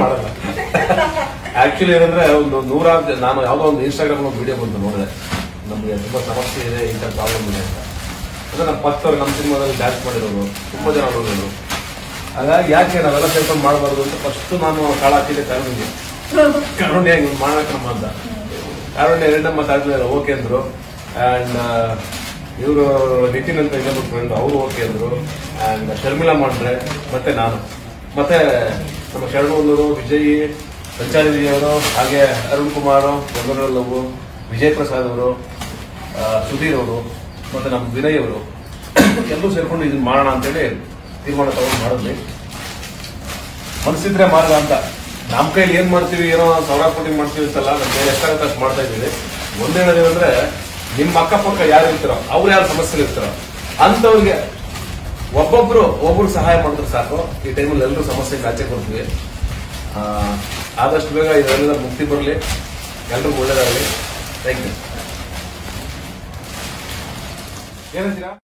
ಮಾಡಲ್ಲ ಆಕ್ಚುಲಿ ಏನಂದ್ರೆ ಒಂದು ನೂರಾರು ಜನ- ನಾನು ಯಾವ್ದೋ ಒಂದು ಇನ್ಸ್ಟಾಗ್ರಾಮ್ ಒಂದು ವಿಡಿಯೋ ಬಂತು ನೋಡಿದೆ ನಮಗೆ ತುಂಬಾ ಸಮಸ್ಯೆ ಇದೆ ಇಂಥ ಪ್ರಾಬ್ಲಮ್ ಇದೆ ಅಂತ ಅಂದ್ರೆ ನಮ್ಮ ಪತ್ತವ್ರು ನಮ್ಮ ಸಿನಿಮಾದಲ್ಲಿ ಡ್ಯಾನ್ಸ್ ಮಾಡಿರೋರು ತುಂಬಾ ಜನ ನೋಡಿರೋರು ಹಾಗಾಗಿ ಯಾಕೆ ನಾವೆಲ್ಲ ಸೇರ್ಕೊಂಡು ಮಾಡಬಾರ್ದು ಅಂತ ಫಸ್ಟ್ ನಾನು ಕಾಳ ಹಾಕಿದ್ದೆ ಕಾರುಣ್ಯ ಕಾರುಣ್ಯ ಹಿಂಗ್ ಮಾಡಬೇಕಮ್ಮ ಅಂತ ಕಾರುಣ್ಯ ಎರಡಮ್ಮ ಮಾತಾಡ್ಲಿಲ್ಲ ಓಕೆ ಅಂದ್ರು ಅಂಡ್ ಇವರು ನಿತಿನ್ ಅಂತ ಇನ್ನೊಬ್ಬರು ಫ್ರೆಂಡ್ ಅವರು ಓಕೆ ಅಂದ್ರು ಅಂಡ್ ಶರ್ಮಿಳಾ ಮಾಡ್ರೆ ಮತ್ತೆ ನಾನು ಮತ್ತೆ ನಮ್ಮ ಶರಣೂರು ವಿಜಯ್ ಸಂಚಾರಿ ಅವರು ಹಾಗೆ ಅರುಣ್ ಕುಮಾರ್ ಬೆಂಗಳೂರು ವಿಜಯ್ ಪ್ರಸಾದ್ ಅವರು ಆ, ಸುಧೀರ್ ಅವರು ಮತ್ತೆ ನಮ್ಮ ವಿನಯ್ ಅವರು ಎಲ್ಲರೂ ಸೇರ್ಕೊಂಡು ಇದನ್ನ ಮಾಡೋಣ ಅಂತೇಳಿ ತೀರ್ಮಾನ ತಗೊಂಡು ಮಾಡಿದ್ವಿ ಮನಸ್ಸಿದ್ರೆ ಮಾರ್ಗ ಅಂತ ನಮ್ಮ ಕೈಲಿ ಏನ್ ಮಾಡ್ತೀವಿ ಏನೋ ಸಾವಿರ ಕೋಟಿ ಮಾಡ್ತೀವಿ ಅಂತಲ್ಲ ನಮ್ಮ ಕೈಲಿ ಎಷ್ಟಾಗುತ್ತೆ ಅಷ್ಟು ಮಾಡ್ತಾ ಇದ್ದೀವಿ ಒಂದೇ ಹೇಳೋದೇನಂದ್ರೆ ನಿಮ್ಮ ಅಕ್ಕಪಕ್ಕ ಯಾರು ಇರ್ತಾರೋ ಅವ್ರು ಯಾರು ಸಮಸ್ಯೆ ಇರ್ತಾರೋ ಅಂತವ್ರಿಗೆ ಒಬ್ಬೊಬ್ರು ಒಬ್ರು ಸಹಾಯ ಮಾಡಿದ್ರೆ ಸಾಕು ಈ ಟೈಮಲ್ಲಿ ಎಲ್ಲರೂ ಸಮಸ್ಯೆಗೆ ಆಚೆ ಕೊಡ್ತೀವಿ ಆ, ಆದಷ್ಟು ಬೇಗ ಇದೆಲ್ಲ ಮುಕ್ತಿ ಬರಲಿ ಎಲ್ರಿಗೂ ಒಳ್ಳೇದಾಗಲಿ ಥ್ಯಾಂಕ್ ಯು ಏನಂತೀರಾ